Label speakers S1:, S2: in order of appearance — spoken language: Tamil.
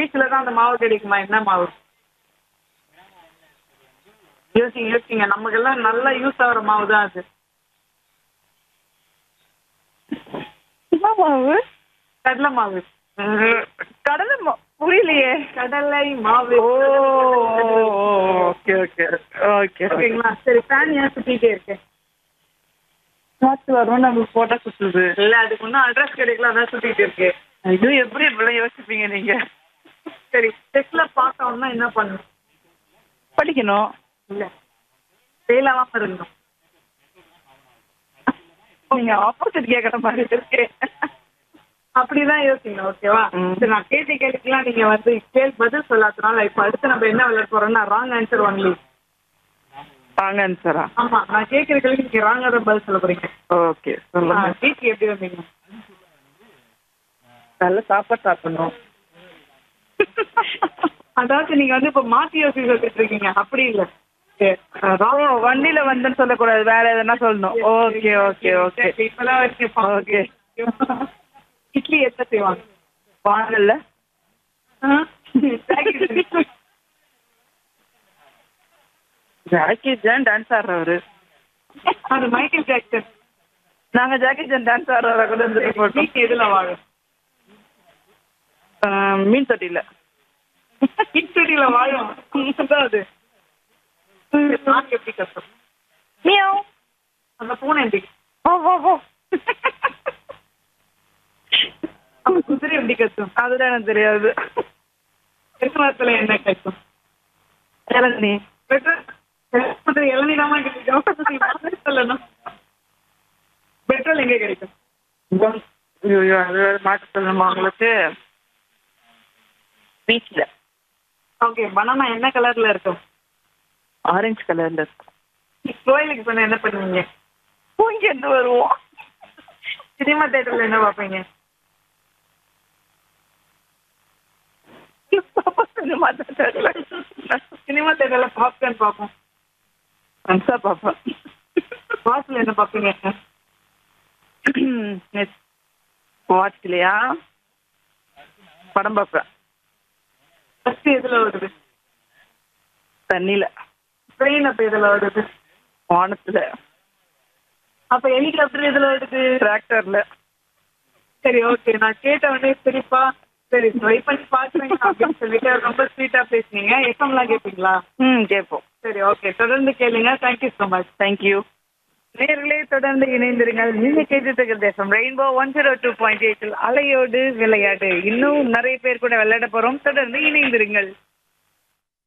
S1: பீச்ல தான் அந்த மாவு கிடைக்குமா என்ன மாவு யோசிங்க யோசிங்க நமக்கெல்லாம் நல்லா யூஸ் ஆகுற மாவு தான் அது
S2: என்ன மாவு
S1: கடலை மாவு
S2: கடலை மா புரியலையே
S1: கடலை மாவு
S2: ஓ ஓகே ஓகே ஓகே
S1: ஓகேங்களா சரி ஃபேன் ஏன் சுத்திட்டே இருக்கு
S2: காத்து வரும் நம்மளுக்கு போட்டா சுத்துது
S1: இல்ல அதுக்கு ஒன்றும் அட்ரஸ் கிடைக்கல அதான் சுத்திட்டு இருக்கு
S2: இது எப்படி இப்படிலாம் யோசிப்பீங்க நீங்க
S1: சரி டெஸ்ட்ல பாஸ் ஆகணும்னா என்ன பண்ணணும்
S2: படிக்கணும்
S1: இல்ல ஃபெயில் ஆகாம இருக்கணும்
S2: நீங்க ஆப்போசிட் கேட்கற மாதிரி இருக்கு
S1: அப்படிதான் யோசிங்க ஓகேவா
S2: ம்.
S1: சரி நான் கேட்ட கேள்விக்கெல்லாம் நீங்க வந்து கேள்வி பதில் சொல்லாதனால இப்ப அடுத்து நம்ம என்ன விளையாட போறோம்னா ராங் ஆன்சர் ஒன்லி
S2: வாங்க சாரா
S1: ஆமா நான் கேட்கிற கேள்வி நீங்க ராங்கா தான் பதில் சொல்ல போறீங்க
S2: ஓகே சொல்லுங்க
S1: வீட்டுக்கு எப்படி வந்தீங்க
S2: நல்ல சாப்பாடு சாப்பிடணும்
S1: அதாவது நீங்க வந்து இப்ப மாத்தி யோசிச்சு வச்சுட்டு இருக்கீங்க அப்படி இல்ல சரி, அஹ்,
S2: ஓ
S1: wrong.
S2: வண்டியில வந்தேன்னு சொல்லக்கூடாது வேற எதனா சொல்லணும் ஓகே ஓகே ஓகே
S1: சரி, இப்பதான் வரைக்கும்
S2: ஓகே
S1: இட்லி எத்த செய்வாங்க
S2: வாங்கல்ல
S1: ஆ? packet.
S2: ஜாக்கி ஜான் டான்ஸ் ஆடுறவரு
S1: அது மைக்கேல் ஜாக்சன்
S2: நாங்க ஜாக்கி ஜான் டான்ஸ் ஆடுறவரை கூட இருந்துட்டு போட்டோம்
S1: வீட்டு எதுல வாழும்
S2: ஆஹ், மீன் தொட்டியில
S1: கிச்சடியில வாழும் அதான் அது நாக்கு எப்படி கஷ்டம்
S2: மியாவ்.
S1: அந்த பூனை எப்படி
S2: வா வா வா
S1: அந்த குதிரை எப்படி கத்தும்
S2: அதுதான் எனக்கு தெரியாது
S1: தென்மரத்துல என்ன கத்தும்
S2: இளநீ
S1: பெட்ரோல் இளநீராமா கிடைக்கும் சொல்லணும் பெட்ரோல் எங்க கிடைக்கும்
S2: ஐயோ அது வேற மாட்ட சொல்லணுமா உங்களுக்கு பீச்ல
S1: ஓகே பனானா என்ன கலர்ல இருக்கும்
S2: ஆரஞ்சு கலர்ல இருக்கும்
S1: கோயிலுக்கு போனா என்ன பண்ணுவீங்க
S2: பூங்க இருந்து வருவோம்
S1: சினிமா தேட்டர்ல என்ன பார்ப்பீங்க
S2: சினிமா தேட்டர்ல
S1: சினிமா தேட்டர்ல பாப்கார்ன் பார்ப்போம்
S2: கம்சா பாப்பேன்
S1: வாட்ச்ல என்ன பார்ப்பீங்க
S2: வாட்ச்லையா படம் பார்ப்பேன்
S1: ஃபர்ஸ்ட் எதுல ஓடுது
S2: தண்ணியில
S1: ட்ரெயின் அப்ப எதுல ஓடுது
S2: வானத்துல
S1: அப்ப ஹெலிகாப்டர் எதுல ஓடுது
S2: டிராக்டர்ல
S1: சரி ஓகே நான் கேட்ட உடனே சரிப்பா சரி ட்ரை பண்ணி பாக்குறேங்க அப்படின்னு சொல்லிட்டு ரொம்ப ஸ்வீட்டா பேசுனீங்க எஃப்எம்லாம் கேட்பீங்களா
S2: ம் கேட்போம்
S1: சரி ஓகே தொடர்ந்து கேளுங்க தேங்க்யூ ஸோ மச்
S2: தேங்க்யூ நேர்களே தொடர்ந்து இணைந்திருங்கள் நீங்க கேட்டுட்டு இருக்கிறது rainbow one zero two point எயிட்டில் அலையோடு விளையாடு இன்னும் நிறைய பேர் கூட விளையாட போறோம் தொடர்ந்து இணைந்திருங்கள்